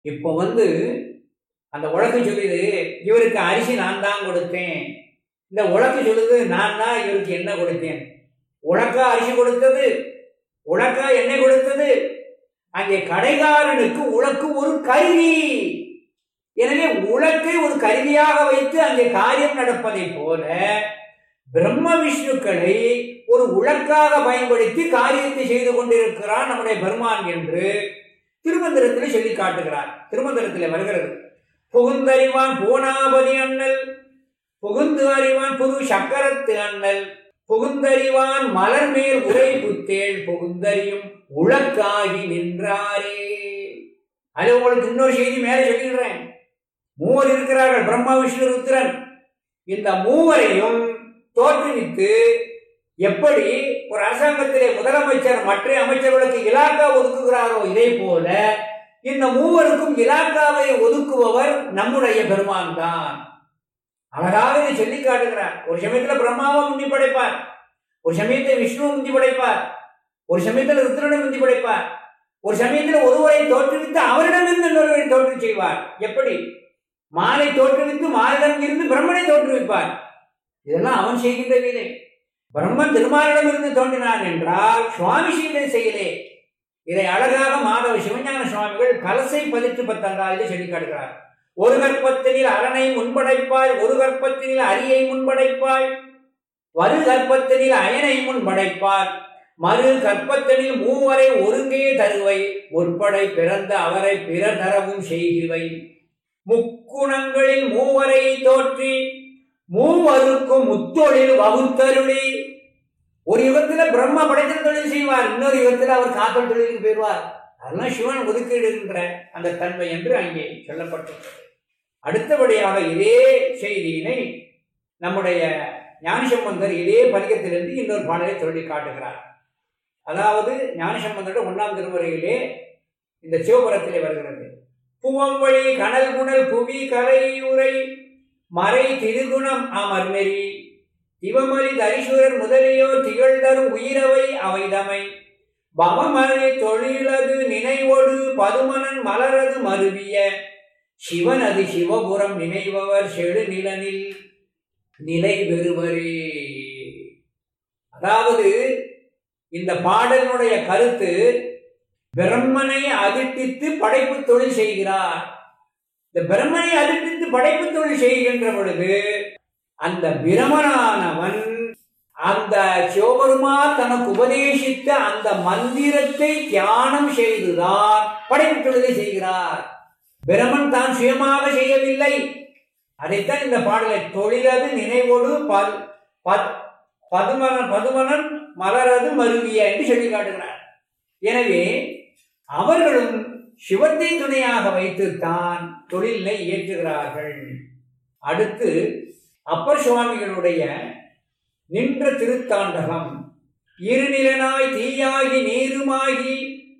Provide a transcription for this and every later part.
இப்போ வந்து அந்த உலக்கு சொல்லுது இவருக்கு அரிசி நான் தான் கொடுத்தேன் இந்த உலக்கு சொல்லுது நான் தான் இவருக்கு என்ன கொடுத்தேன் உலக்கா அரிசி கொடுத்தது உலக்கா எண்ணெய் கொடுத்தது அங்கே கடைகாரனுக்கு உலக்கு ஒரு கருவி எனவே உலக்கை ஒரு கருவியாக வைத்து அங்கே காரியம் நடப்பதை போல பிரம்ம விஷ்ணுக்களை ஒரு உலக்காக பயன்படுத்தி காரியத்தை செய்து கொண்டிருக்கிறான் நம்முடைய பெருமான் என்று திருமந்திரத்தில் சொல்லி காட்டுகிறார் திருமந்திரத்தில் வருகிறது புகுந்தறிவான் பூனாபதி அண்ணல் புகுந்து அறிவான் புது சக்கரத்து அண்ணல் புகுந்தறிவான் மலர் மேல் உரை புத்தேள் புகுந்தறியும் உலக்காகி நின்றாரே அது உங்களுக்கு இன்னொரு செய்தி மேலே சொல்லிடுறேன் மூவர் இருக்கிறார்கள் பிரம்மா விஷ்ணு ருத்ரன் இந்த மூவரையும் தோற்றுவித்து எப்படி ஒரு அரசாங்கத்திலே முதலமைச்சர் மற்ற அமைச்சர்களுக்கு இலாக்கா ஒதுக்குகிறாரோ இதே போல இந்த மூவருக்கும் இலாக்காவை ஒதுக்குபவர் நம்முடைய பெருமான் தான் அழகாக இதை சொல்லி காட்டுகிறார் ஒரு சமயத்துல பிரம்மாவை முந்தி படைப்பார் ஒரு சமயத்தில் விஷ்ணுவை முந்தி படைப்பார் ஒரு சமயத்தில் ருத்ரனை முந்தி படைப்பார் ஒரு சமயத்தில் ஒருவரை தோற்றுவித்து அவரிடமிருந்து இன்னொருவரை தோற்று செய்வார் எப்படி மாலை தோற்றுவித்து மாலிடம் இருந்து பிரம்மனை தோற்றுவிப்பார் இதெல்லாம் அவன் செய்கின்ற வீதை பிரம்மன் திருமாலிடம் இருந்து தோன்றினான் என்றால் சுவாமி செய்த செயலே இதை அழகாக மாதவ சிவஞான சுவாமிகள் கலசை பதிற்று பத்தங்காலில் சொல்லி காட்டுகிறார் ஒரு கற்பத்தினில் அரணை முன்படைப்பாய் ஒரு கற்பத்தினில் அரியை முன்படைப்பாய் வரு கற்பத்தினில் அயனை முன்படைப்பார் மறு கற்பத்தனில் மூவரை ஒருங்கே தருவை முற்படை பிறந்த அவரை பிறர் தரவும் செய்கிவை முக்குணங்களில் மூவரை தோற்றி மூவருக்கும் முத்தொழில் வகுத்தருளி ஒரு யுகத்துல பிரம்மா படைத்தல் தொழில் செய்வார் இன்னொரு யுகத்துல அவர் காத்தல் தொழிலுக்கு போயிடுவார் அதெல்லாம் சிவன் ஒதுக்கீடுகின்ற அந்த தன்மை என்று அங்கே சொல்லப்பட்டிருக்கிறது அடுத்தபடியாக இதே செய்தியினை நம்முடைய ஞானசம்பந்தர் இதே பதிகத்திலிருந்து இன்னொரு பாடலை சொல்லி காட்டுகிறார் அதாவது ஞானசம்பந்தரோட ஒன்றாம் திருமுறையிலே இந்த சிவபுரத்திலே வருகிறது புவம்பழி கனல் குணல் புவி கரை உரை மறை திருகுணம் அமர்நெறி திவமலி தரிசுரர் முதலியோர் திகழ்தரும் உயிரவை அவைதமை பவமனை தொழிலது நினைவொடு பதுமனன் மலரது மருவிய சிவனது சிவபுரம் நினைபவர் செழு நிலனில் நிலை பெறுவரே அதாவது இந்த பாடலினுடைய கருத்து பிரம்மனை அதிர்ட்டித்து படைப்பு தொழில் செய்கிறார் இந்த பிரம்மனை அதிர்ட்டித்து படைப்பு தொழில் செய்கின்ற பொழுது அந்த பிரமனானவன் அந்த சிவபெருமா தனக்கு உபதேசித்த அந்த மந்திரத்தை தியானம் செய்துதான் படைப்பு தொழிலை செய்கிறார் பிரமன் தான் சுயமாக செய்யவில்லை அதைத்தான் இந்த பாடலை தொழிலது நினைவோடு பல் பத் பதுமனன் பதுமனன் மலரது மருவிய என்று சொல்லி காட்டுகிறார் எனவே அவர்களும் சிவத்தை துணையாக வைத்துத்தான் தொழிலை இயற்றுகிறார்கள் அடுத்து அப்பர் சுவாமிகளுடைய நின்ற திருத்தாண்டகம் இருநிலனாய் தீயாகி நீருமாகி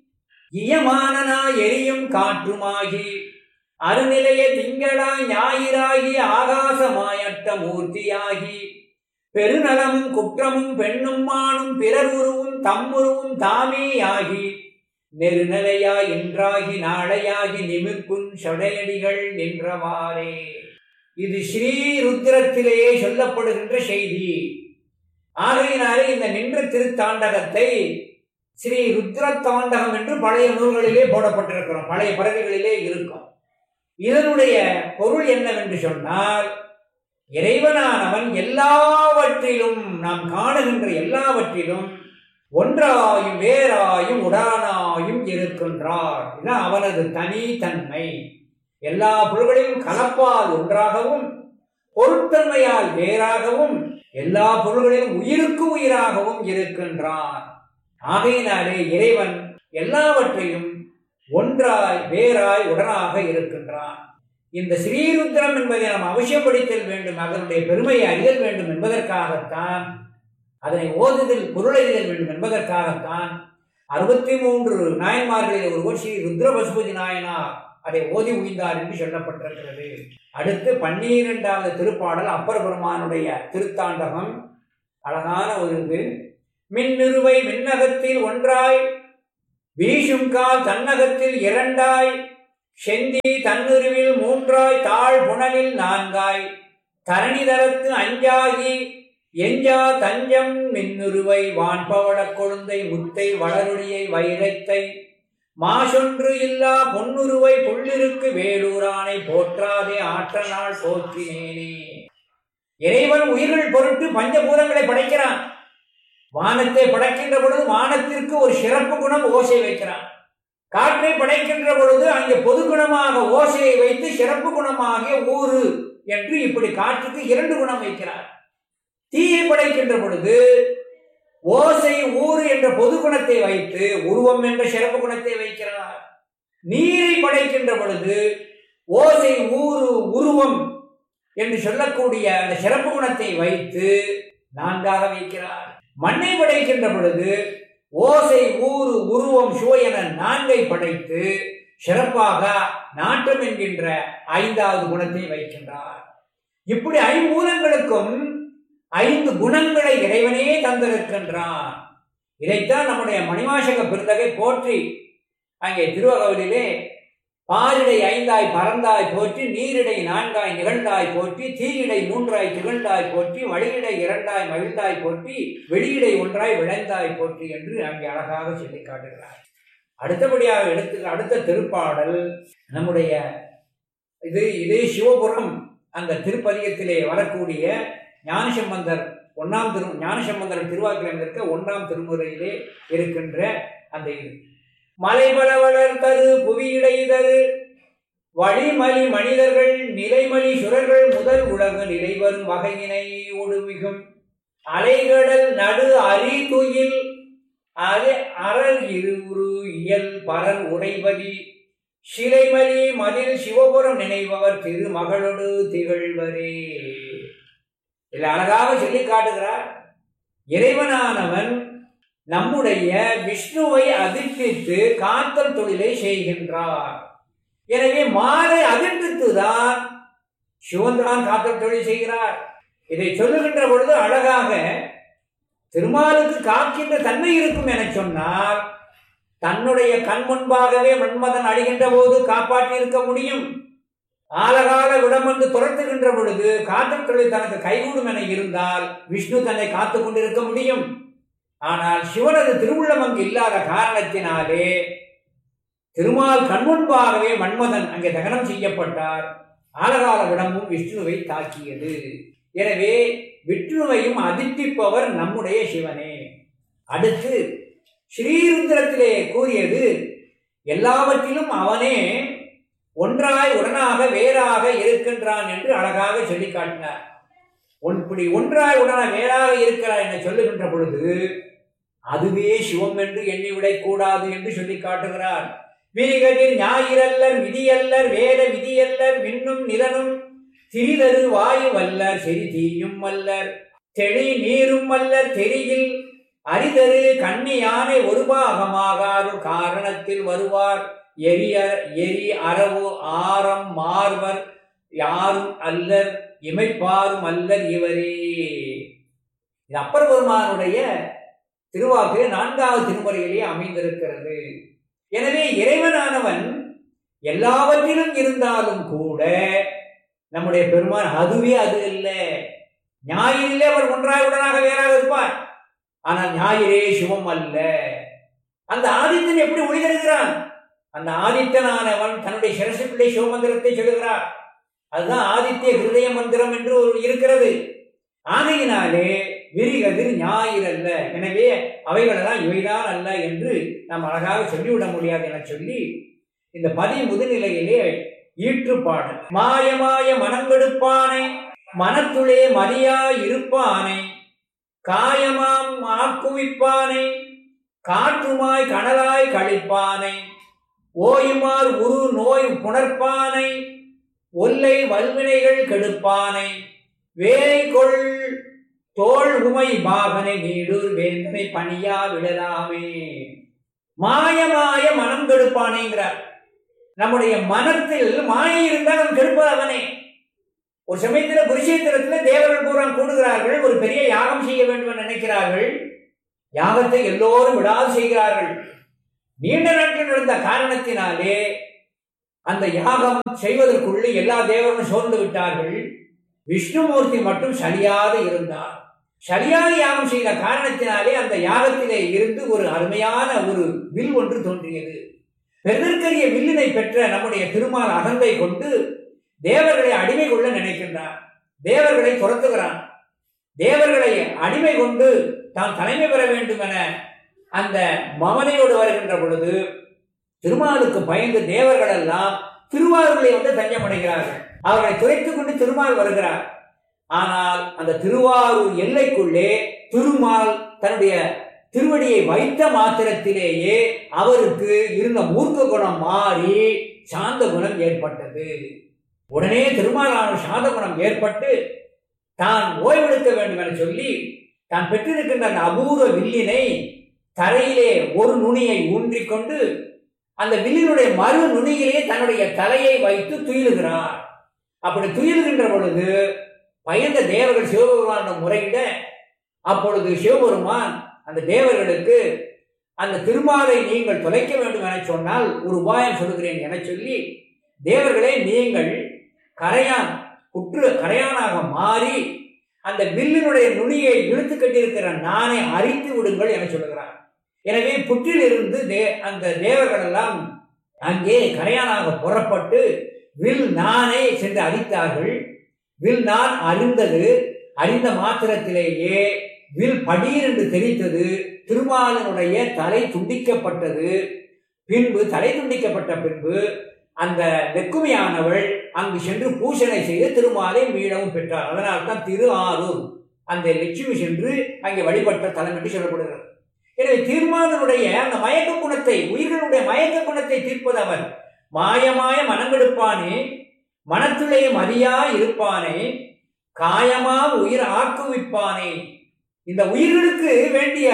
இயமானனாய் எரியும் காற்றுமாகி அருநிலைய திங்களாய் ஞாயிறாகி ஆகாசமாயட்ட மூர்த்தியாகி பெருநலமும் குற்றமும் பெண்ணும் மானும் பிறருருவும் தம்முருவும் தாமேயாகி நெருநிலையாய் இன்றாகி நாளையாகி நிமிர்க்கும் சடையடிகள் நின்றவாறே இது ஸ்ரீ ருத்ரத்திலேயே சொல்லப்படுகின்ற செய்தி ஆகையினாலே இந்த நின்ற திருத்தாண்டகத்தை ஸ்ரீ ருத்ர தாண்டகம் என்று பழைய நூல்களிலே போடப்பட்டிருக்கிறோம் பழைய பறவைகளிலே இருக்கும் இதனுடைய பொருள் என்னவென்று சொன்னால் இறைவனானவன் எல்லாவற்றிலும் நாம் காணுகின்ற எல்லாவற்றிலும் ஒன்றாயும் வேறாயும் உடானாயும் இருக்கின்றார் இதுதான் அவனது தனித்தன்மை எல்லா பொருள்களையும் கலப்பால் ஒன்றாகவும் பொருட்தன்மையால் வேறாகவும் எல்லா பொருள்களிலும் உயிருக்கு உயிராகவும் இருக்கின்றான் ஆகையினாலே இறைவன் எல்லாவற்றையும் ஒன்றாய் வேறாய் உடனாக இருக்கின்றான் இந்த ஸ்ரீருத்ரம் என்பதை நாம் அவசியப்படுத்தல் வேண்டும் அதனுடைய பெருமையை அறிதல் வேண்டும் என்பதற்காகத்தான் அதனை ஓதுதல் பொருளறிதல் வேண்டும் என்பதற்காகத்தான் அறுபத்தி மூன்று நாயன்மார்களில் ஒருவர் ஸ்ரீ ருத்ர பசுபதி நாயனார் அதை ஓதி உய்ந்தார் என்று சொல்லப்பட்டிருக்கிறது அடுத்து பன்னிரெண்டாவது திருப்பாடல் அப்பர் பெருமானுடைய திருத்தாண்டகம் அழகான ஒரு இது மின்னிருவை மின்னகத்தில் ஒன்றாய் வீசும் கால் தன்னகத்தில் இரண்டாய் செந்தி தன்னுருவில் மூன்றாய் தாழ் புனலில் நான்காய் தரணிதரத்து அஞ்சாகி எஞ்சா தஞ்சம் மின்னுருவை வான்பவளக் கொழுந்தை முத்தை வளருடியை வைரத்தை மாசொன்று இல்லா பொன்னுருவை புள்ளிருக்கு வேலூரானை போற்றாதே ஆற்ற நாள் போற்றினேனே இறைவன் உயிர்கள் பொருட்டு பஞ்சபூதங்களை படைக்கிறான் வானத்தை படைக்கின்ற பொழுது வானத்திற்கு ஒரு சிறப்பு குணம் ஓசை வைக்கிறான் காற்றை படைக்கின்ற பொழுது அங்கே பொது குணமாக ஓசையை வைத்து சிறப்பு குணமாக ஊறு என்று இப்படி காற்றுக்கு இரண்டு குணம் வைக்கிறார் தீயை படைக்கின்ற பொழுது ஓசை ஊறு என்ற பொது குணத்தை வைத்து உருவம் என்ற சிறப்பு குணத்தை வைக்கிறார் நீரை படைக்கின்ற பொழுது ஓசை ஊறு உருவம் என்று சொல்லக்கூடிய அந்த சிறப்பு குணத்தை வைத்து நான்காக வைக்கிறார் மண்ணை படைக்கின்ற பொழுது ஓசை ஊறு உருவம் சுவை என நான்கை படைத்து சிறப்பாக நாட்டம் என்கின்ற ஐந்தாவது குணத்தை வைக்கின்றார் இப்படி ஐம்பூதங்களுக்கும் ஐந்து குணங்களை இறைவனே தந்திருக்கின்றான் இதைத்தான் நம்முடைய மணிவாசக பெருந்தகை போற்றி அங்கே திருவகவலிலே பாரிடை ஐந்தாய் பறந்தாய் போற்றி நீரிடை நான்காய் நிகழ்ந்தாய் போற்றி தீயிடை மூன்றாய் திகழ்ந்தாய் போற்றி வழியிடை இரண்டாய் மகிழ்ந்தாய் போற்றி வெளியிடை ஒன்றாய் விளைந்தாய் போற்றி என்று அங்கே அழகாக சொல்லி காட்டுகிறார் அடுத்தபடியாக எடுத்து அடுத்த திருப்பாடல் நம்முடைய இது இதே சிவபுரம் அந்த திருப்பதிகத்திலே வரக்கூடிய ஞானசம்பந்தர் ஒன்றாம் திரு ஞானசம்பந்தர் திருவாக்கிலம் இருக்க ஒன்றாம் திருமுறையிலே இருக்கின்ற அந்த இது மலைபல வளர்த்தரு புவியிடை தரு வழிமலி மனிதர்கள் நிலைமலி சுரர்கள் முதல் உலகு நிலைவரும் வகையினை ஒடுமிகும் அலைகடல் நடு அரி துயில் அது அறல் இருவுரு இயல் பரல் உடைபதி சிலைமலி மதில் சிவபுரம் நினைபவர் திருமகளோடு திகழ்வரே இதில் அழகாக சொல்லி காட்டுகிறார் இறைவனானவன் நம்முடைய விஷ்ணுவை அதிர்ப்பித்து காத்தல் தொழிலை செய்கின்றார் எனவே மாலை அதிர்ப்பித்துதான் சிவன்தான் காத்தல் தொழில் செய்கிறார் இதை சொல்லுகின்ற பொழுது அழகாக திருமாலுக்கு காக்கின்ற தன்மை இருக்கும் என சொன்னால் தன்னுடைய கண் முன்பாகவே மன்மதன் அழிகின்ற போது காப்பாற்றி இருக்க முடியும் ஆலகால விடம் வந்து துரத்துகின்ற பொழுது காத்தல் தொழில் தனக்கு கைகூடும் என இருந்தால் விஷ்ணு தன்னை காத்து கொண்டிருக்க முடியும் ஆனால் சிவனது திருவுள்ளம் அங்கு இல்லாத காரணத்தினாலே திருமால் கண்முன்பாகவே மன்மதன் அங்கே தகனம் செய்யப்பட்டார் ஆலகால விடமும் விஷ்ணுவை தாக்கியது எனவே விஷ்ணுவையும் அதிர்ப்பிப்பவர் நம்முடைய சிவனே அடுத்து ஸ்ரீருந்திரத்திலே கூறியது எல்லாவற்றிலும் அவனே ஒன்றாய் உடனாக வேறாக இருக்கின்றான் என்று அழகாக சொல்லி காட்டினார் இப்படி ஒன்றாய் உடனாக வேறாக இருக்கிறார் என சொல்லுகின்ற பொழுது அதுவே சிவம் என்று எண்ணிவிடக் கூடாது என்று சொல்லி காட்டுகிறார் விரிகதிர் ஞாயிறல்லர் விதியல்லர் வேத விதியல்லர் விண்ணும் நிலனும் திரிதரு வாயு வல்லர் செறி தீயும் வல்லர் தெளி நீரும் வல்லர் தெரியில் அரிதரு கண்ணி யானை ஒரு பாகமாகாரு காரணத்தில் வருவார் எரிய எரி அரவு ஆரம் மார்வர் யாரும் அல்லர் இமைப்பாரும் அல்லர் இவரே இது அப்பர் பெருமானுடைய திருவாக்கு நான்காவது திருமுறையிலே அமைந்திருக்கிறது எனவே இறைவனானவன் எல்லாவற்றிலும் இருந்தாலும் கூட நம்முடைய பெருமான் அதுவே அது இல்லை ஞாயிறிலே அவர் ஒன்றாய் உடனாக வேறாக இருப்பார் ஆனால் ஞாயிறே சிவம் அல்ல அந்த ஆதித்தன் எப்படி ஒளி தருகிறான் அந்த ஆதித்தனானவன் தன்னுடைய சிரசுக்குள்ளே சிவமந்திரத்தை சொல்லுகிறார் அதுதான் ஆதித்ய ஹிருதய மந்திரம் என்று ஒரு இருக்கிறது ஆகையினாலே விரிகதிர் ஞாயிறு அல்ல எனவே அவைகளெல்லாம் இவைதான் அல்ல என்று நாம் அழகாக சொல்லிவிட முடியாது என சொல்லி இந்த பதி முதுநிலையிலே ஈற்றுப்பாடல் மாயமாய மனங்கெடுப்பானை மனத்துளே மதியா இருப்பானை காயமாம் ஆக்குவிப்பானை காற்றுமாய் கனலாய் கழிப்பானை ஓயுமார் உரு நோய் புணர்ப்பானை ஒல்லை வல்வினைகள் கெடுப்பானை வேலை கொள் தோல் உமை பாகனை நீடூர் வேந்தனை பணியா விடலாமே மாயமாய மனம் கெடுப்பானேங்கிறார் நம்முடைய மனத்தில் மாயை இருந்தால் நம்ம கெடுப்பது அவனே ஒரு சமயத்தில் குருஷேத்திரத்தில் தேவர்கள் பூரா கூடுகிறார்கள் ஒரு பெரிய யாகம் செய்ய வேண்டும் என்று நினைக்கிறார்கள் யாகத்தை எல்லோரும் விடாது செய்கிறார்கள் நீண்ட நாட்கள் நடந்த காரணத்தினாலே அந்த யாகம் செய்வதற்குள்ளே எல்லா தேவரும் சோர்ந்து விட்டார்கள் விஷ்ணுமூர்த்தி மட்டும் சலியாது இருந்தார் சரியாக யாகம் செய்த காரணத்தினாலே அந்த யாகத்திலே இருந்து ஒரு அருமையான ஒரு வில் ஒன்று தோன்றியது பெருதற்கரிய வில்லினை பெற்ற நம்முடைய திருமால் அகந்தை கொண்டு தேவர்களை அடிமை கொள்ள நினைக்கின்றார் தேவர்களை துரத்துகிறான் தேவர்களை அடிமை கொண்டு தாம் தலைமை பெற வேண்டும் என அந்த மமனையோடு வருகின்ற பொழுது திருமாலுக்கு பயந்து தேவர்கள் எல்லாம் திருவாரூரை வந்து தஞ்சமடைகிறார்கள் அவர்களை துரைத்துக் கொண்டு திருமால் வருகிறார் ஆனால் அந்த திருவாரூர் எல்லைக்குள்ளே திருமால் தன்னுடைய திருவடியை வைத்த மாத்திரத்திலேயே அவருக்கு இருந்த மூர்க்க குணம் மாறி சாந்த குணம் ஏற்பட்டது உடனே திருமாலான சாந்த குணம் ஏற்பட்டு தான் ஓய்வெடுக்க வேண்டும் என சொல்லி தான் பெற்றிருக்கின்ற அந்த அபூர்வ வில்லினை தரையிலே ஒரு நுனியை ஊன்றிக்கொண்டு அந்த வில்லினுடைய மறு நுனியிலே தன்னுடைய தலையை வைத்து துயிலுகிறார் அப்படி துயிலுகின்ற பொழுது பயந்த தேவர்கள் சிவபெருமானிடம் முறையிட அப்பொழுது சிவபெருமான் அந்த தேவர்களுக்கு அந்த திருமாலை நீங்கள் தொலைக்க வேண்டும் என சொன்னால் ஒரு உபாயம் சொல்லுகிறேன் என சொல்லி தேவர்களே நீங்கள் கரையான் குற்று கரையானாக மாறி அந்த வில்லினுடைய நுனியை இழுத்து கட்டியிருக்கிற நானை அரித்து விடுங்கள் என சொல்லுகிறார் எனவே புற்றிலிருந்து தே அந்த தேவர்கள் எல்லாம் அங்கே கரையானாக புறப்பட்டு வில் நானை சென்று அரித்தார்கள் வில் நான் அறிந்தது அறிந்த மாத்திரத்திலேயே வில் படீர் என்று தெரித்தது திருமாலனுடைய தலை துண்டிக்கப்பட்டது பின்பு தலை துண்டிக்கப்பட்ட பின்பு அந்த வெக்குமையானவள் அங்கு சென்று பூசணை செய்து திருமாலை மீளவும் பெற்றார் அதனால்தான் திரு ஆரூர் அந்த லட்சுமி சென்று அங்கே வழிபட்ட தலம் என்று சொல்லப்படுகிறது எனவே தீர்மானனுடைய அந்த மயக்க குணத்தை உயிர்களுடைய மயக்க குணத்தை தீர்ப்பது அவர் மாயமாய மனங்கெடுப்பானே மனத்திலேயும் அறியா இருப்பானே காயமா உயிர் ஆக்குவிப்பானே இந்த உயிர்களுக்கு வேண்டிய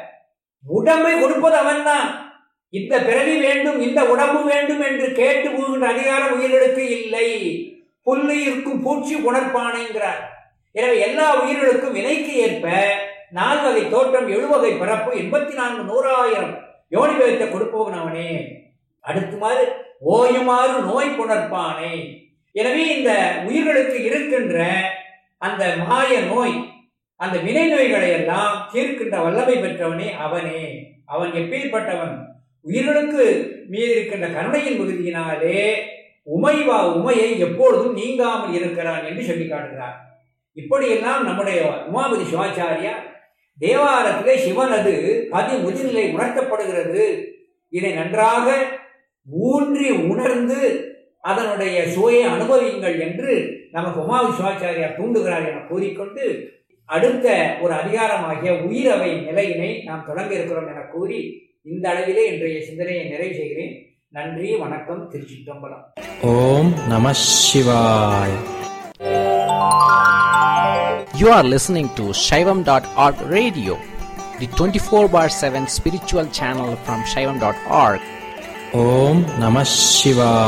உடம்பை கொடுப்பது அவன்தான் இந்த பிறவி வேண்டும் இந்த உடம்பு வேண்டும் என்று கேட்டு போகின்ற அதிகாரம் உயிர்களுக்கு இல்லை புல்லு இருக்கும் பூச்சி உணர்ப்பானைங்கிறார் எனவே எல்லா உயிர்களுக்கும் வினைக்கு ஏற்ப நால் வகை தோற்றம் எழுவகை பிறப்பு எண்பத்தி நான்கு நூறாயிரம் யோனி வேகத்தை கொடுப்பவன் அவனே அடுத்துமாறு ஓயுமாறு நோய் புணர்ப்பானே எனவே இந்த உயிர்களுக்கு இருக்கின்ற அந்த மாய நோய் அந்த வினை நோய்களை எல்லாம் தீர்க்கின்ற வல்லமை பெற்றவனே அவனே அவன் எப்பேற்பட்டவன் உயிர்களுக்கு மீது இருக்கின்ற கருணையின் மிகுதியினாலே உமைவா உமையை எப்பொழுதும் நீங்காமல் இருக்கிறான் என்று சொல்லி காட்டுகிறார் இப்படியெல்லாம் நம்முடைய உமாபதி சிவாச்சாரியா தேவாரத்திலே சிவனது பதி முதிர்நிலை உணர்த்தப்படுகிறது இதை நன்றாக ஊன்றி உணர்ந்து அதனுடைய சுவையை அனுபவியுங்கள் என்று நமக்கு உமாவி சிவாச்சாரியார் தூண்டுகிறார் என கூறிக்கொண்டு அடுத்த ஒரு அதிகாரமாகிய உயிரவை நிலையினை நாம் தொடங்க இருக்கிறோம் என கூறி இந்த அளவிலே இன்றைய சிந்தனையை நிறைவு செய்கிறேன் நன்றி வணக்கம் திருச்சிற்றம்பலம் ஓம் நம சிவாய் You are listening to Shaivam.org radio, the 24 bar 7 spiritual channel from Shaivam.org. ஓம் நம சிவாய்